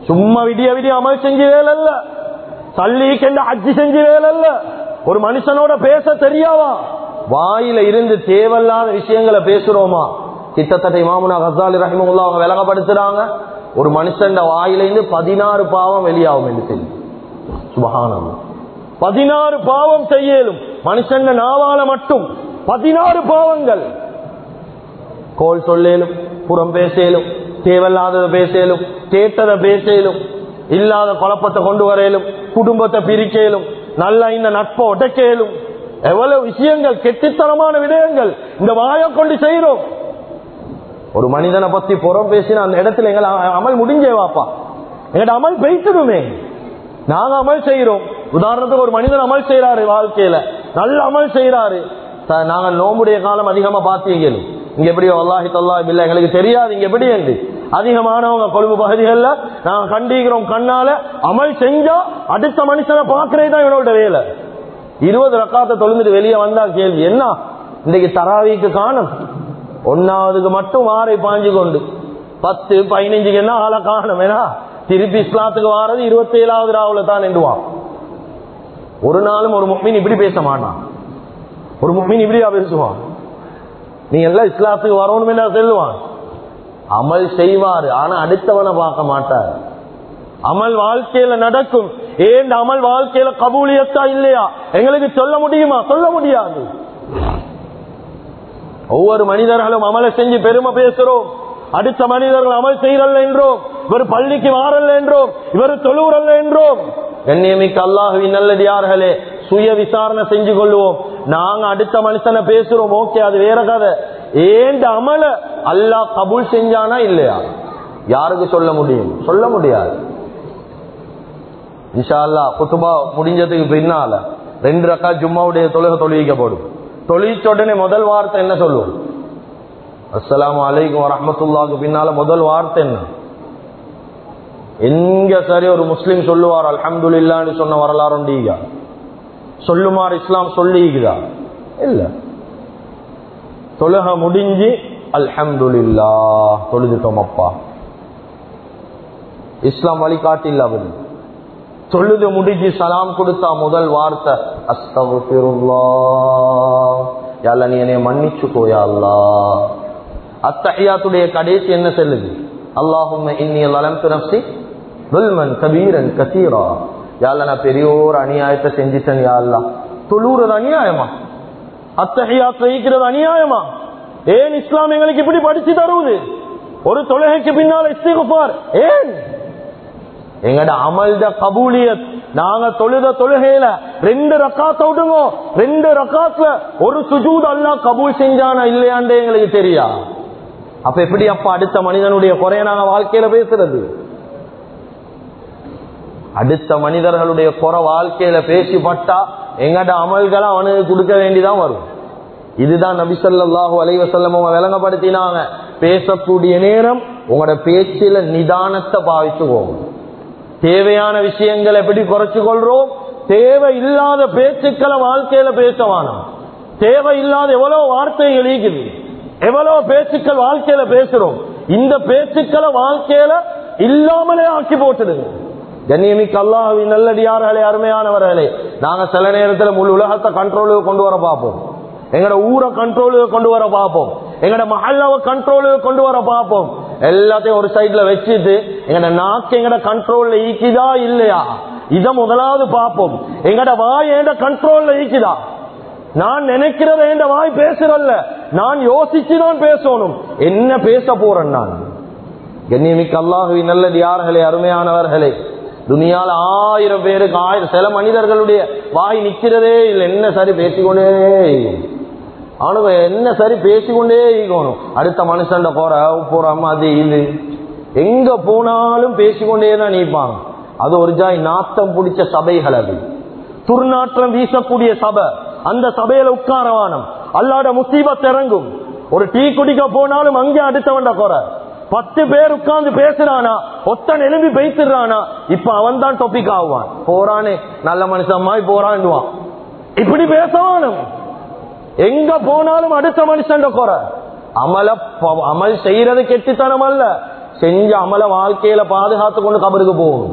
சும்மா விடிய விடிய அமல் செஞ்சு வேலை இல்ல சல்லிக்கென்று அஜி செஞ்சு வேலை இல்ல ஒரு மனுஷனோட பேச தெரியாவா வாயில இருந்து தேவையில்லாத விஷயங்களை பேசுறோமா கிட்டத்தட்ட இமாமுனா ஹசாலி ரஹிமுல்லா அவங்க விலகப்படுத்துறாங்க ஒரு மனுஷன் வாயில இருந்து பதினாறு பாவம் வெளியாகும் என்று தெரியும் சுபகானம் பதினாறு பாவம் செய்யலும் மனுஷன் நாவால மட்டும் பதினாறு பாவங்கள் கோல் சொல்லேலும் புறம் பேசலும் தேவையில்லாததை பேசலும் கேட்டதை பேசலும் இல்லாத குழப்பத்தை கொண்டு வரையிலும் குடும்பத்தை பிரிக்கலும் நல்ல இந்த நட்பை உடைக்கலும் எவ்வளவு விஷயங்கள் கெட்டித்தனமான விடயங்கள் இந்த வாயை கொண்டு செய்யறோம் ஒரு மனிதனை பத்தி புறம் பேசின அந்த இடத்துல எங்களை அமல் முடிஞ்சே வாப்பா எங்கட அமல் பெய்த்துடுமே நாங்க அமல் செய்யறோம் உதாரணத்துக்கு ஒரு மனிதன் அமல் செய்யறாரு வாழ்க்கையில நல்ல அமல் செய்யறாரு நாங்க நோம்புடைய காலம் அதிகமா பாத்தீங்க இங்க எப்படி அல்லாஹி தொல்லா இல்ல எங்களுக்கு தெரியாது இங்க எப்படி என்று அதிகமானவங்க கொழும்பு பகுதிகளில் நாங்க கண்டிக்கிறோம் கண்ணால அமல் செஞ்சா அடுத்த மனுஷனை பாக்குறே தான் இவனோட வேலை இருபது ரக்காத்தை தொழுந்துட்டு வெளியே வந்தா கேள்வி என்ன இன்னைக்கு தராவிக்கு காணும் ஒன்னாவதுக்கு மட்டும் ஆறை பாஞ்சு கொண்டு பத்து பதினஞ்சுக்கு என்ன ஆளை காணும் ஏன்னா திருப்பி இஸ்லாத்துக்கு வாரது இருபத்தி ஏழாவது ராவுல தான் நின்றுவான் ஒரு நாளும் ஒரு முக்மீன் இப்படி பேச மாட்டான் ஒரு முக்மீன் இப்படியா பேசுவான் நீ எல்லாம் இஸ்லாத்துக்கு வரணும் என்ன சொல்லுவான் அமல் செய்வாரு ஆனா அடுத்தவனை பார்க்க மாட்டார் அமல் வாழ்க்கையில நடக்கும் ஏன் அமல் வாழ்க்கையில கபூலியத்தா இல்லையா எங்களுக்கு சொல்ல முடியுமா சொல்ல முடியாது ஒவ்வொரு மனிதர்களும் அமலை செஞ்சு பெருமை பேசுறோம் அடுத்த மனிதர்கள் அமல் செய்யறல்ல என்றோம் இவர் பள்ளிக்கு வாரல்ல என்றோம் இவர் தொழுவுறல்ல என்றோம் கண்ணியமிக்க அல்லாஹுவின் நல்லடியார்களே சுய விசாரணை செஞ்சு கொள்வோம் நாங்க அடுத்த மனுஷனை பேசுறோம் ஓகே அது வேற கதை ஏண்ட அமல அல்லாஹ் கபூல் செஞ்சானா இல்லையா யாருக்கு சொல்ல முடியும் சொல்ல முடியாது இன்ஷா அல்லா குத்துபா முடிஞ்சதுக்கு பின்னால ரெண்டு ரக்கா ஜும்மாவுடைய தொழுகை தொழுவிக்கப்படும் தொழிச்ச உடனே முதல் வார்த்தை என்ன சொல்லுவோம் அஸ்லாம் அலைக்கும் வரமத்துல்லாக்கு பின்னால முதல் வார்த்தை என்ன எங்க சரி ஒரு முஸ்லீம் சொல்லுவார் அல்ஹம்துலில்லான்னு சொன்ன வரலாறு உண்டீங்க சொல்லுமாறு இஸ்லாம் சொல்லிக்குதா இல்ல தொழுக முடிஞ்சு அல்ஹம்துலில்லா தொழுதுட்டோம் அப்பா இஸ்லாம் வழிகாட்டி இல்ல அவரு தொழுது முடிஞ்சு சலாம் கொடுத்தா முதல் வார்த்தை அஸ்தகுபிருல்லா யால நீ என்னைய மன்னிச்சுக்கோயா அல்லா அத்தஹியாத்துடைய கடைசி என்ன செல்லுது அல்லாஹும் இன்னிய லலம் நப்சி துல்மன் கபீரன் கசீரா யால நான் பெரியோர் அநியாயத்தை செஞ்சிட்டேன் யாழ்லா தொழுறது அநியாயமா அத்தகையாத் வைக்கிறது அநியாயமா ஏன் இஸ்லாம் எங்களுக்கு இப்படி படிச்சு தருவது ஒரு தொழுகைக்கு பின்னால் இஸ்திகுபார் ஏன் எங்கட அமல்த கபூலியத் நாங்க தொழுத தொழுகையில ரெண்டு ரக்காத்த விடுங்க ரெண்டு ரக்காத்துல ஒரு சுஜூத் அல்லா கபூல் செஞ்சானா இல்லையாண்டே எங்களுக்கு தெரியா அப்ப எப்படி அப்ப அடுத்த மனிதனுடைய குறைய நாங்க வாழ்க்கையில பேசுறது அடுத்த மனிதர்களுடைய குறை வாழ்க்கையில பேசி பட்டா எங்கட அமல்களை அவனுக்கு கொடுக்க வேண்டிதான் வரும் இதுதான் நபிசல்லாஹூ அலைவசல்லம் அவங்க விளங்கப்படுத்தினாங்க பேசக்கூடிய நேரம் உங்களோட பேச்சில நிதானத்தை பாவிச்சுக்கோங்க தேவையான விஷயங்களை எப்படி குறைச்சு கொள்றோம் தேவை இல்லாத பேச்சுக்களை வாழ்க்கையில பேசவானோம் தேவை இல்லாத எவ்வளவு வார்த்தைகள் இருக்குது எவ்வளவு பேச்சுக்கள் வாழ்க்கையில பேசுறோம் இந்த பேச்சுக்களை வாழ்க்கையில இல்லாமலே ஆக்கி போட்டுடுங்க கண்ணியமிக்க அல்லாஹின் நல்லடியார்களே அருமையானவர்களே நாங்க சில நேரத்துல முழு உலகத்தை கண்ட்ரோலுக்கு கொண்டு வர பார்ப்போம் எங்கட ஊரை கண்ட்ரோலுக்கு கொண்டு வர பார்ப்போம் எங்கட மஹல்லாவை கண்ட்ரோலுக்கு கொண்டு வர பார்ப்போம் எல்லாத்தையும் ஒரு சைட்ல வச்சுட்டு எங்கட நாக்கு எங்கட கண்ட்ரோல்ல ஈக்குதா இல்லையா இத முதலாவது பார்ப்போம் எங்கட வாய் எங்கட கண்ட்ரோல்ல ஈக்குதா நான் நினைக்கிறத என் வாய் பேசுறல்ல நான் யோசிச்சுதான் பேசணும் என்ன பேச போறேன் நான் கண்ணியமிக்க அல்லாஹுவி நல்லது யார்களே அருமையானவர்களே துணியால ஆயிரம் பேருக்கு ஆயிரம் சில மனிதர்களுடைய வாய் நிக்கிறதே இல்லை என்ன சரி பேசிக்கொண்டே அவனுக்கு என்ன சரி பேசிக்கொண்டே இருக்கணும் அடுத்த மனுஷன் போற போறாம அது இது எங்க போனாலும் பேசிக்கொண்டே தான் நீப்பாங்க அது ஒரு ஜாய் நாத்தம் பிடிச்ச சபைகள் அது துர்நாற்றம் வீசக்கூடிய சபை அந்த சபையில உட்காரவானம் அல்லாட முசீபத் இறங்கும் ஒரு டீ குடிக்க போனாலும் அங்கே அடுத்தவண்ட குறை பத்து பேர் உட்கார்ந்து பேசுறானா ஒத்தன் எலும்பி பேசிடுறானா இப்ப அவன் தான் டொபிக் ஆகுவான் போறானே நல்ல மனுஷன் போறான்டுவான் இப்படி பேசவானும் எங்க போனாலும் அடுத்த மனுஷன் குறை அமல அமல் செய்யறது கெட்டித்தனம் அல்ல செஞ்ச அமல வாழ்க்கையில பாதுகாத்து கொண்டு கபருக்கு போகணும்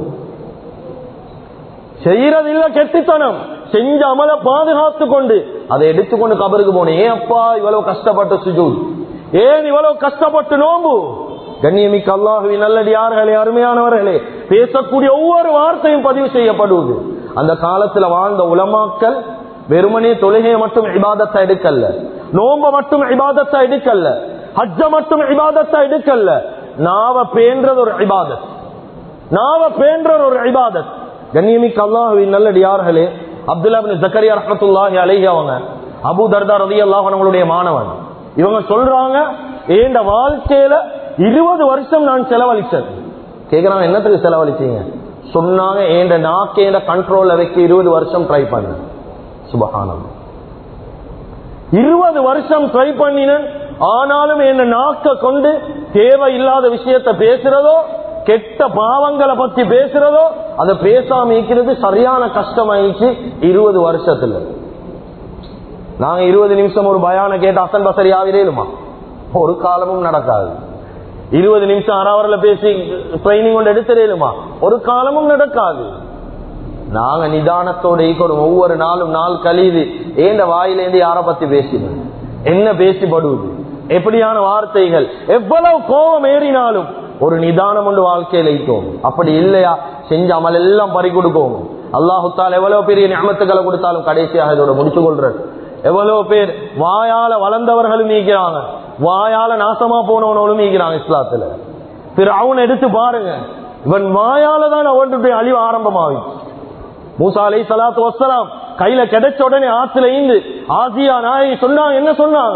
செய்யறது இல்ல கெட்டித்தனம் செஞ்ச அமல பாதுகாத்து கொண்டு அதை எடுத்துக்கொண்டு கபருக்கு போனேன் ஏன் அப்பா இவ்வளவு கஷ்டப்பட்டு சுஜூத் ஏன் இவ்வளவு கஷ்டப்பட்டு நோம்பு கண்ணியமிக்க அல்லாஹுவின் நல்லடியார்களே அருமையானவர்களே பேசக்கூடிய ஒவ்வொரு வார்த்தையும் பதிவு செய்யப்படுவது அந்த காலத்துல வாழ்ந்த உலமாக்கள் வெறுமனே தொழுகையை மட்டும் இபாதத்தை எடுக்கல்ல நோம்ப மட்டும் இபாதத்தை எடுக்கல்ல ஹஜ்ஜ மட்டும் இபாதத்தை எடுக்கல்ல நாவ பேன்றது ஒரு இபாதத் நாவ பேன்றது ஒரு இபாதத் கண்ணியமிக்க அல்லாஹுவின் நல்லடியார்களே அப்துல்லா பின் ஜக்கரியா ரஹமத்துல்லாஹி அலைஹி அவங்க அபு தர்தா ரதி அல்லாஹ் அவங்களுடைய மாணவன் இவங்க சொல்றாங்க ஏண்ட வாழ்க்கையில இருபது வருஷம் நான் செலவழிச்சேன் கேக்குறாங்க என்னத்துக்கு செலவழிச்சீங்க சொன்னாங்க ஏண்ட நாக்கேண்ட கண்ட்ரோல்ல வைக்க இருபது வருஷம் ட்ரை பண்ண சுபகானம் இருபது வருஷம் ட்ரை பண்ணினேன் ஆனாலும் என்ன நாக்க கொண்டு தேவையில்லாத விஷயத்த பேசுறதோ கெட்ட பாவங்களை பத்தி பேசுறதோ அதை பேசாம இருக்கிறது சரியான கஷ்டமாயிடுச்சு இருபது வருஷத்துல நாங்க இருபது நிமிஷம் ஒரு பயான கேட்டு அசன் பசரி ஆகிறேனுமா ஒரு காலமும் நடக்காது இருபது நிமிஷம் அறவரில் பேசி ட்ரைனிங் கொண்டு எடுத்துறேனுமா ஒரு காலமும் நடக்காது நாங்க நிதானத்தோட ஈக்கணும் ஒவ்வொரு நாளும் நாள் கழியுது ஏண்ட வாயிலேந்து யார பத்தி பேசினோம் என்ன பேசிப்படுவது எப்படியான வார்த்தைகள் எவ்வளவு கோபம் ஏறினாலும் ஒரு நிதானம் ஒன்று வாழ்க்கையில ஈட்டோம் அப்படி இல்லையா செஞ்ச அமல் எல்லாம் பறி கொடுக்கும் அல்லாஹுத்தால் எவ்வளவு பெரிய ஞாபகத்துக்களை கொடுத்தாலும் கடைசியாக இதோட முடிச்சு கொள்றேன் எவ்வளவு பேர் வாயால வளர்ந்தவர்களும் நீக்கிறாங்க வாயால நாசமா போனவனும் நீக்கிறாங்க இஸ்லாத்துல திரு அவன் எடுத்து பாருங்க இவன் வாயால தான் அவனுடைய அழிவு ஆரம்பமாகும் மூசா அலை சலாத்து வசலாம் கையில கிடைச்ச உடனே ஆத்துல இருந்து ஆசியா நாய் சொன்னாங்க என்ன சொன்னாங்க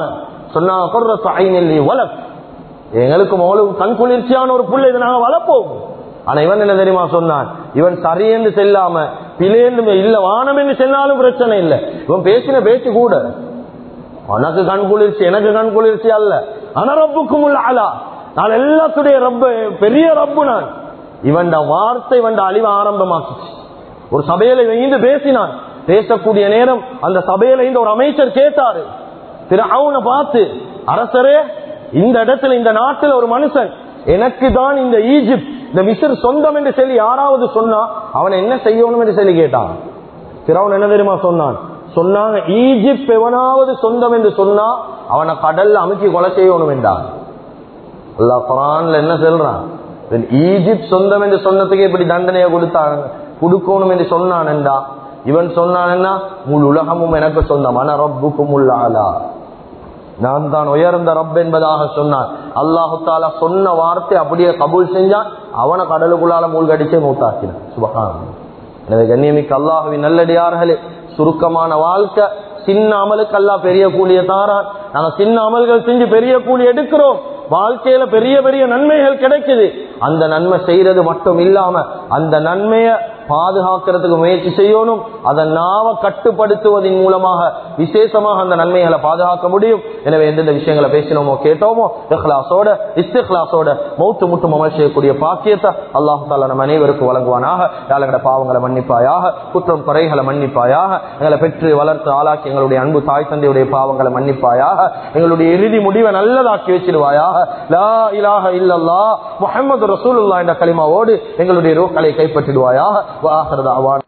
சொன்னாங்க வளப் எங்களுக்கு மௌலும் கண் குளிர்ச்சியான ஒரு புள்ள இதை நாங்க வளர்ப்போம் ஆனா இவன் என்ன தெரியுமா சொன்னான் இவன் சரியென்று செல்லாம பிளேந்து இல்ல வானம் என்று செல்லாலும் பிரச்சனை இல்லை இவன் பேசின பேச்சு கூட உனக்கு கண் குளிர்ச்சி எனக்கு கண் குளிர்ச்சி அல்ல அனரப்புக்கும் உள்ள ஆளா நான் எல்லாத்துடைய ரப்ப பெரிய ரப்பு நான் இவன் வார்த்தை இவன் அழிவு ஆரம்பமாக்குச்சு ஒரு சபையில இருந்து பேசினான் பேசக்கூடிய நேரம் அந்த சபையில இருந்து ஒரு அமைச்சர் கேட்டாரு திரு அவனை பார்த்து அரசரே இந்த இடத்துல இந்த நாட்டில் ஒரு மனுஷன் எனக்கு தான் இந்த ஈஜிப்ட் இந்த மிஸ்ர் சொந்தம் என்று சொல்லி யாராவது சொன்னா அவனை என்ன செய்யணும் என்று சொல்லி கேட்டான் திரவன் என்ன தெரியுமா சொன்னான் சொன்னாங்க ஈஜிப்ட் எவனாவது சொந்தம் என்று சொன்னா அவனை கடல்ல அமைச்சு கொலை செய்யணும் என்றான் அல்லா குரான்ல என்ன சொல்றான் ஈஜிப்ட் சொந்தம் என்று சொன்னதுக்கு எப்படி தண்டனையை கொடுத்தாங்க கொடுக்கணும் என்று சொன்னான் என்றா இவன் சொன்னான் முழு உலகமும் எனக்கு சொந்தம் மன ரப்புக்கும் உள்ளாலா நான் தான் உயர்ந்த ரப் என்பதாக சொன்னான் அல்லாஹு தாலா சொன்ன வார்த்தை அப்படியே கபூல் செஞ்சான் அவனை கடலுக்குள்ளால மூழ்கடிச்சே மூத்தாக்கினான் சுபகான் எனவே கண்ணியமிக்க அல்லாஹுவின் நல்லடியார்களே சுருக்கமான வாழ்க்கை சின்ன அமலுக்கு அல்லா பெரிய கூலிய தாரான் நாங்க சின்ன அமல்கள் செஞ்சு பெரிய கூலி எடுக்கிறோம் வாழ்க்கையில பெரிய பெரிய நன்மைகள் கிடைக்குது அந்த நன்மை செய்யறது மட்டும் இல்லாம அந்த நன்மைய பாதுகாக்கிறதுக்கு முயற்சி செய்யணும் அதை நாவ கட்டுப்படுத்துவதன் மூலமாக விசேஷமாக அந்த நன்மைகளை பாதுகாக்க முடியும் எனவே எந்தெந்த விஷயங்களை பேசினோமோ கேட்டோமோ இஹ்லாசோட இஸ்திஹ்லாசோட மௌத்து முட்டும் அமல் செய்யக்கூடிய பாக்கியத்தை அல்லாஹு தாலா நம்ம அனைவருக்கு வழங்குவானாக யாழகட பாவங்களை மன்னிப்பாயாக குற்றம் குறைகளை மன்னிப்பாயாக எங்களை பெற்று வளர்த்து ஆளாக்கி எங்களுடைய அன்பு தாய் தந்தையுடைய பாவங்களை மன்னிப்பாயாக எங்களுடைய இறுதி முடிவை நல்லதாக்கி வச்சிருவாயாக லா இலாஹ இல்லல்லா முஹம்மது ரசூலுல்லாஹ் என்ற கலிமாவோடு எங்களுடைய ரோக்களை கைப்பற்றிடுவாயாக வாஹர் தாவான்